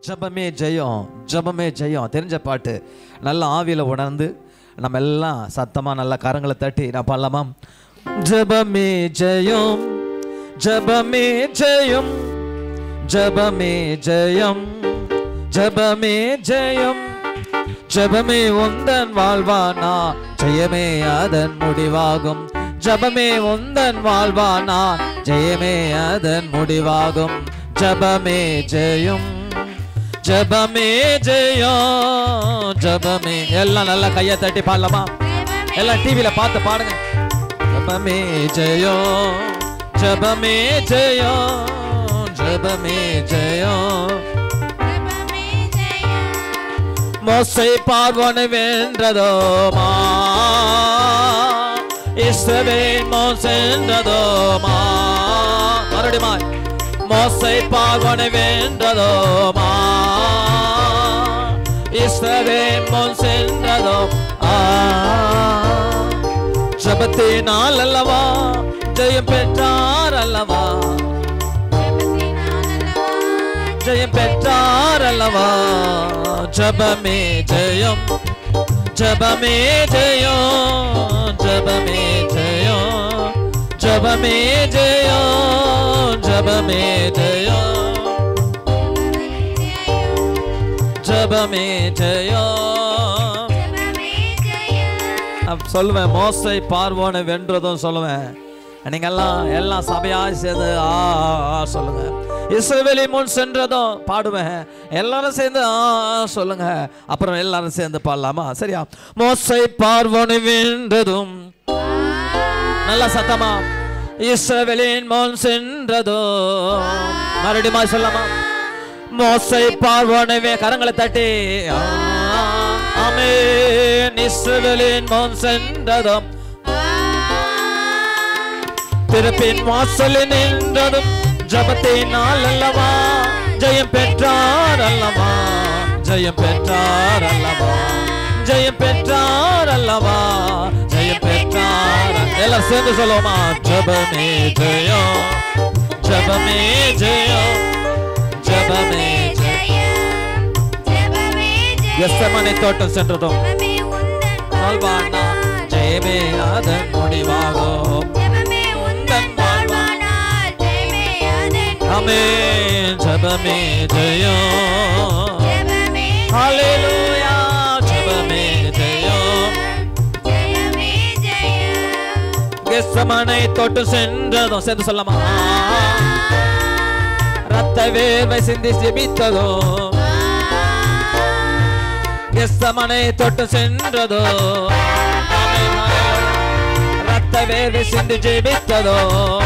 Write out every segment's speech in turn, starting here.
ஜபமே ஜெயம் ஜபமே ஜெயம் தெரிஞ்ச பாட்டு நல்ல ஆவியில் உணர்ந்து நம்ம எல்லாம் சத்தமாக நல்லா கரங்களை தட்டி நான் பாடலாமா ஜபமே ஜெயம் ஜபமே ஜெயம் ஜபமே ஜெயம் ஜபமே ஜெயம் ஜபமே உந்தன் வாழ்வானா ஜெயமே அதன் முடிவாகும் ஜபமே உந்தன் வாழ்வானா ஜெயமே அதன் முடிவாகும் ஜபமே ஜெயம் ஜபமே ஜெயம் ஜபமே எல்லாம் நல்லா கையை தட்டி பாடலாமா எல்லாம் டிவியில பார்த்து பாடுங்க ஜபமே ஜெயம் ஜபமே ஜெயம் ஜபமே ஜெயம் மோசை பார்வனை வென்றதோமா இஸ்ரவே மோசென்றதோமா மறுபடியும் மோசை பார்வனை வென்றதோமா இஸ்ரவே மோசென்றதோ ஆ ஜபத்தினால் அல்லவா ஜெயம் பெற்றார் அல்லவா ஜெயம் பெற்றார் அல்லவா ஜபமே ஜெயம் ஜபமே ஜெயம் ஜபமே ஜெயம் ஜபமே ஜெயம் ஜபமே ஜெயம் ஜபமே ஜெயம் நான் சொல்லுவேன் மோசை பார்வோனை வென்றதும் சொல்லுவேன் நீங்க எல்லாம் எல்லாம் சபையாய் சேர்ந்து ஆ ஆ சொல்லுங்க இஸ்ரவேலி முன் சென்றதும் பாடுவேன் எல்லாரும் சேர்ந்து ஆ ஆ சொல்லுங்க அப்புறம் எல்லாரும் சேர்ந்து பாடலாமா சரியா மோசை பார்வோனை வென்றதும் நல்லா சத்தமா இஸ்ரவேலின் முன் சென்றதோ மறுபடியும் சொல்லலாமா மோசை பார்வோனை வே- கரங்களை தட்டி ஆ, ஆமென் இஸ்ரவேலின் முன் சென்றதும் திருப்பின் வாசலில் நின்றதும் ஜபத்தினால் அல்லவா ஜெயம் பெற்றார் அல்லவா ஜெயம் பெற்றார் அல்லவா ஜெயம் பெற்றார் அல்லவா ஜெயம் பெற்றார் எல்லாம் சேர்ந்து சொல்லுவோமா ஜபமே ஜெயம் ஜபமே ஜெயம் ஜபமே எஸ்தமனை தோட்டம் சென்றதும் வாழ்வானா ஜெயமே அதன் முடிவாகும் ஆமென் ஜபமே ஜெயம் ஹalleluya ஜபமே ஜெயம் கெஸ்ஸமனை தொட்டு சென்றதும் சேர்ந்து சொல்லமா ரத்த வேர்வை சிந்தி ஜெபித்ததோ கெஸ்ஸமனை தொட்டு சென்றதோ ஆமென், ஹalleluya. ரத்த வேர்வை சிந்தி ஜெபித்ததோ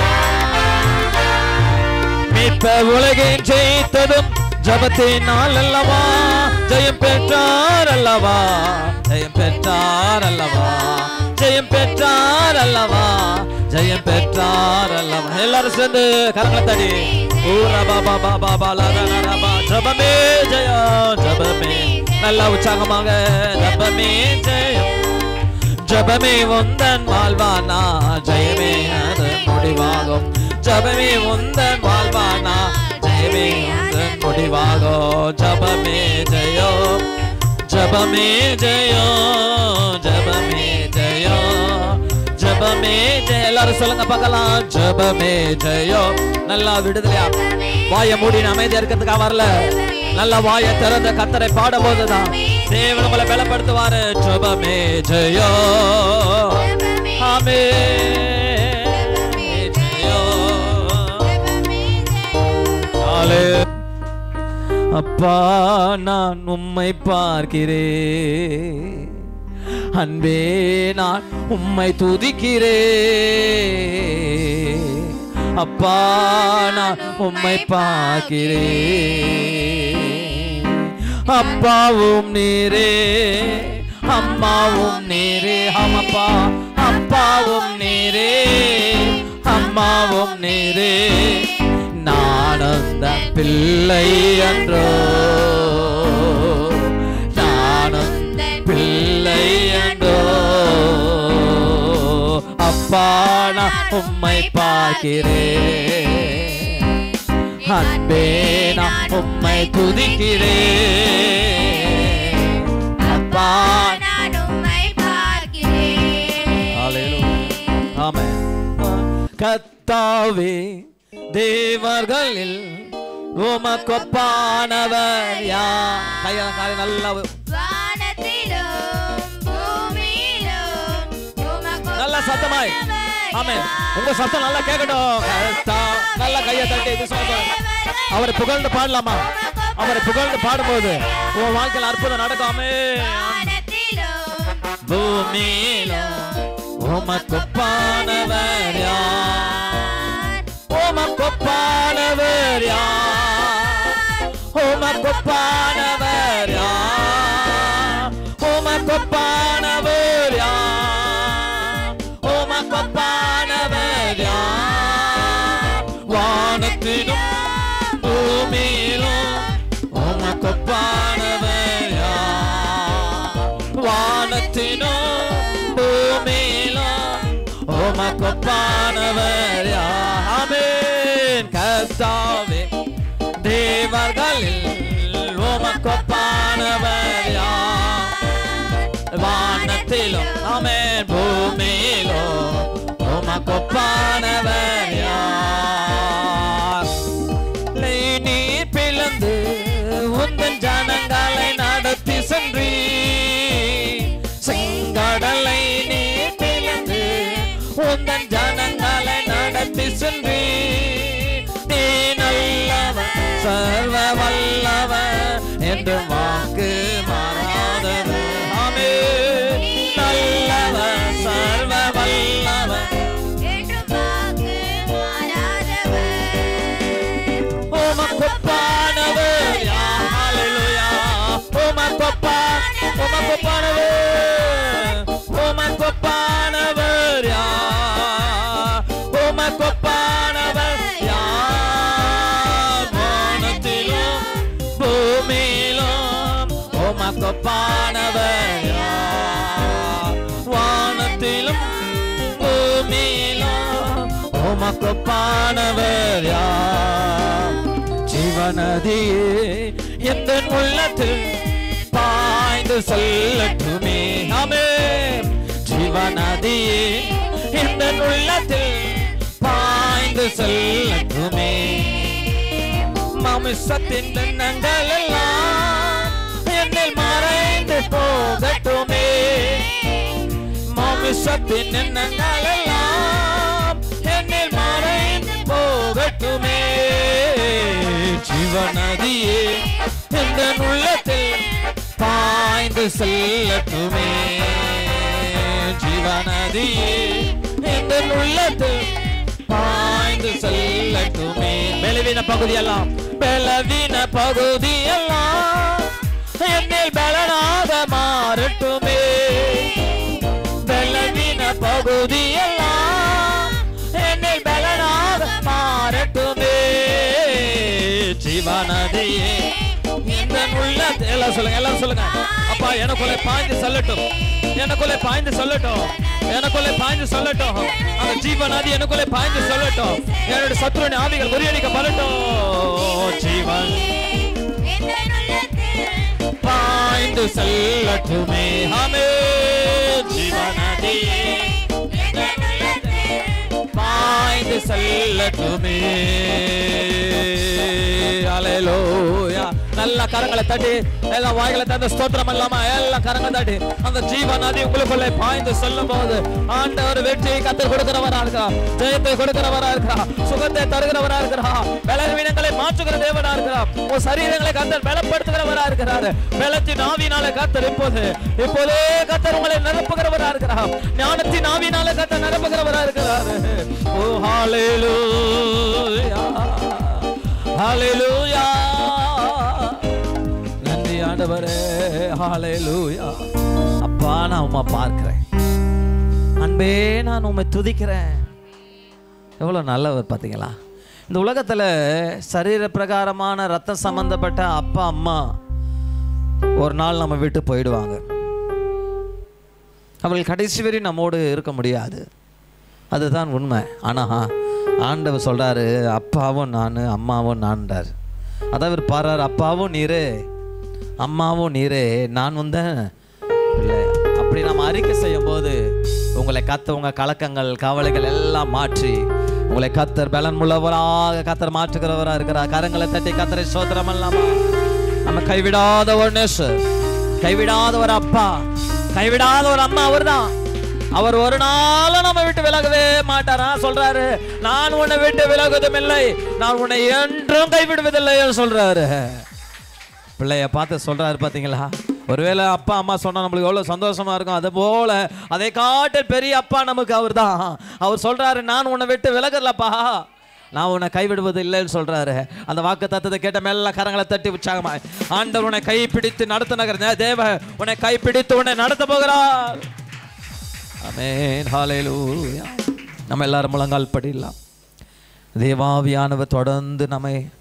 மீட்ப உலகின் ஜெயித்ததும் ஜபத்தினால் அல்லவா ஜெயம் பெற்றார் அல்லவா ஜெயம் பெற்றார் அல்லவா ஜெயம் பெற்றார் அல்லவா ஜெயம் பெற்றார் அல்லவா எல்லாரும் சேர்ந்து கரங்களை தடி ஊரா பாபா பாபா பாலா ரபா ஜபமே ஜெயம் ஜபமே நல்லா உற்சாகமாக ஜபமே ஜெயம் ஜபமே உந்தன் வாழ்வானா ஜெயமே அது முடிவாகும் ஜபமே உந்தன் வாழ்வானா ஜெயமே உந்தன் முடிவாகோ ஜபமே ஜெயோ ஜபமே ஜெயோ ஜபமே ஜெயோ ஜபமே ஜெய எல்லாரும் சொல்லுங்க பார்க்கலாம் ஜபமே ஜெயோ நல்லா விடுதலையா வாயை மூடி அமைதியா இருக்கிறதுக்காக வரல நல்லா வாயை திறந்த கத்தரை பாடும் போதுதான் தேவன் உங்களை பலப்படுத்துவாரு ஜபமே ஜெயோ ஆமே ஜெயோ ஆலே. அப்பா நான் உம்மை பார்க்கிறேன் அன்பே நான் உம்மை துதிக்கிறேன் அப்பா நான் உம்மை பார்க்கிறேன் அப்பாவும் நீரே அம்மாவும் நீரே ஆமப்பா அப்பாவும் நீரே அம்மாவும் நீரே நான் அந்த பிள்ளை அன்றோ நான் அந்த பிள்ளை அன்றோ அப்பா நான் உம்மை பார்க்கிறேன் அன்பே நான் உம்மை துதிக்கிறேன் அப்பா நான் உம்மை பார்க்கிறேன் ஹalleluya ஆமென் கத்தாவே தேவர்களில் உமக்கொப்பானவர் யார் கையால காலை நல்லா வானத்திலும் பூமியிலும் உமக்கு நல்ல சத்தமாய் ஆமென் உங்க சத்தம் நல்லா கேட்கட்டும் கர்த்தா நல்லா கையை தட்டி விசுவாசம் அவரை புகழ்ந்து பாடலாமா அவரை புகழ்ந்து பாடும்போது உன் வாழ்க்கையில் அற்புதம் நடக்காமே வானத்திலும் பூமியிலும் உமக்கொப்பானவர் யார் உமக்கொப்பானவர் யார் உமக்கொப்பானவர் யார் உமக்கொப்பானவர் யார் உமக்கொப்பானவர் யார் வானத்திலும் பூமியிலும் உமக்கொப்பானவர் யார் வானத்திலும் பூமியிலும் உமக்கொப்பானவர் யார் ஆமென் கர்த்தாவே தேவர்களில் உமக்கொப்பானவர் யார் வானத்திலும் ஆமென் பூமியிலும் உமக்கொப்பானவர் யார் இல்லை நீர் பிளந்து உந்தன் ஜனங்களை நடத்தி சென்றீ செங்கடலை நீர் பிளந்து உந்தன் ஜனங்களை நடத்தி சென்றீ நீ நல்லவன் சர்வ வல்லவன் என்று வாக்கு மாறாதவன் ஆமே நல்லவன் சர்வ வல்லவன் என்றும் வாக்கு மாறாதவர் உமக்கொப்பானவர் யா ஹalleluya உமக்கொப்பா உமக்கொப்பானவர் உமக்கொப்பானவர் யா உமக்கொப்பானவர் யா வானத்திலும் பூமியிலும் உமக்கொப்பானவர் யா வானத்திலும் பூமியிலும் உமக்கொப்பானவர் யார் ஜீவநதியே எந்த உள்ளத்தில் பாய்ந்து செல்லட்டுமே ஆமே ஜீவநதியே எந்த உள்ளத்தில் பாய்ந்து செல்லட்டுமே மாமிசத்தின் எண்ணங்கள் எல்லாம் என்னில் மறைந்து போகட்டுமே மாமிசத்தின் எண்ணங்கள் எல்லாம் என்னில் மறைந்து போகட்டுமே ஜீவநதியே இந்த உள்ளத்தில் பாய்ந்து செல்லட்டுமே ஜீவநதியே இந்த உள்ளத்தில் பாய்ந்து செல்லட்டுமே பலவீன பகுதியெல்லாம் பலவீன பகுதியெல்லாம் என்னில் பலனாக மாறட்டுமே பலவீன பகுதியெல்லாம் என்னில் பலனாக மாறட்டுமே ஜீவநதியே இந்த உள்ள எல்லாம் சொல்லுங்க எல்லாரும் சொல்லுங்க அப்பா எனக்குள்ளே பாய்ந்து சொல்லட்டும் எனக்குள்ளே பாய்ந்து சொல்லட்டும் எனக்குள்ளே பாய்ந்து சொல்லட்டும் அந்த ஜீவநதி எனக்குள்ளே பாய்ந்து சொல்லட்டும் என்னுடைய சத்துருவின் ஆவிகள் முறியடிக்கப்படட்டும் ஜீவன் எந்த உள்ளத்தில் பாய்ந்து செல்லட்டுமே ஆமே ஜீவநதியே எந்த உள்ளத்தில் பாய்ந்து செல்லட்டுமே அலையலோயா நல்ல கரங்களை தட்டி எல்லாம் வாய்களை தந்த ஸ்தோத்திரம் இல்லாம எல்லாம் கரங்களை தட்டி அந்த ஜீவ நதி உங்களுக்குள்ளே பாய்ந்து செல்லும் போது ஆண்டவர் வெற்றியை கத்தர் கொடுக்கிறவரா இருக்கா ஜெயத்தை கொடுக்கிறவரா இருக்கா சுகத்தை தருகிறவரா இருக்கிறா பலவீனங்களை மாற்றுகிற தேவனா இருக்கிறா உன் சரீரங்களை கத்தர் பலப்படுத்துகிறவரா இருக்கிறாரு பலத்தின் ஆவினால கத்தர் இப்போது இப்போதே கத்தர் உங்களை நிரப்புகிறவரா இருக்கிறா ஞானத்தின் ஆவினால கத்தர் நிரப்புகிறவரா இருக்கிறாரு ஓ ஹalleluya ஹalleluya நன்றி ஆண்டவரே ஹalleluya அப்பா நான் உம்மை பார்க்கிறேன் அன்பே நான் உம்மை துதிக்கிறேன் எவ்வளோ நல்லவர் பார்த்தீங்களா இந்த உலகத்தில் சரீர பிரகாரமான ரத்த சம்பந்தப்பட்ட அப்பா அம்மா ஒரு நாள் நம்ம விட்டு போயிடுவாங்க அவர்கள் கடைசி வரை நம்மோடு இருக்க முடியாது அதுதான் உண்மை ஆனால் ஆண்டவர் சொல்றாரு அப்பாவும் நான் அம்மாவும் நான்றார் அதான் இவர் பாடுறாரு அப்பாவும் நீரே அம்மாவும் நீரே நான் வந்தேன் இல்லை அப்படி நம்ம அறிக்கை செய்யும் போது உங்களை கத்த உங்க கலக்கங்கள் கவலைகள் எல்லாம் மாற்றி உங்களை கத்தர் பலன் உள்ளவராக கத்தர் மாற்றுகிறவரா இருக்கிறார் கரங்களை தட்டி கத்தரை சோத்திரம் இல்லாமா நம்ம கைவிடாத ஒரு நேசர் கைவிடாத ஒரு அப்பா கைவிடாத ஒரு அம்மா அவர்தான் அவர் ஒரு நாளும் நம்ம விட்டு விலகவே மாட்டாரா சொல்றாரு நான் உன்னை விட்டு விலகுவதும் இல்லை நான் உன்னை என்றும் கைவிடுவதில்லை சொல்றாரு பிள்ளைய பார்த்து சொல்றாரு பாத்தீங்களா ஒருவேளை அப்பா அம்மா சொன்னா நம்மளுக்கு எவ்வளவு சந்தோஷமா இருக்கும் அது போல அதை காட்டு பெரிய அப்பா நமக்கு அவர்தான் அவர் சொல்றாரு நான் உன்னை விட்டு விலகலப்பா நான் உன்னை கைவிடுவது இல்லைன்னு சொல்றாரு அந்த வாக்கு தத்தத்தை கேட்ட மேல கரங்களை தட்டி உற்சாகமா ஆண்டவர் உன்னை கை பிடித்து நடத்தினகிற தேவ உன்னை கை பிடித்து உன்னை நடத்த போகிறார் ஆமென் ஹalleluya நம்ம எல்லாரும் முழங்கால் படிடலாம் தேவாவியானவர் தொடர்ந்து நம்மை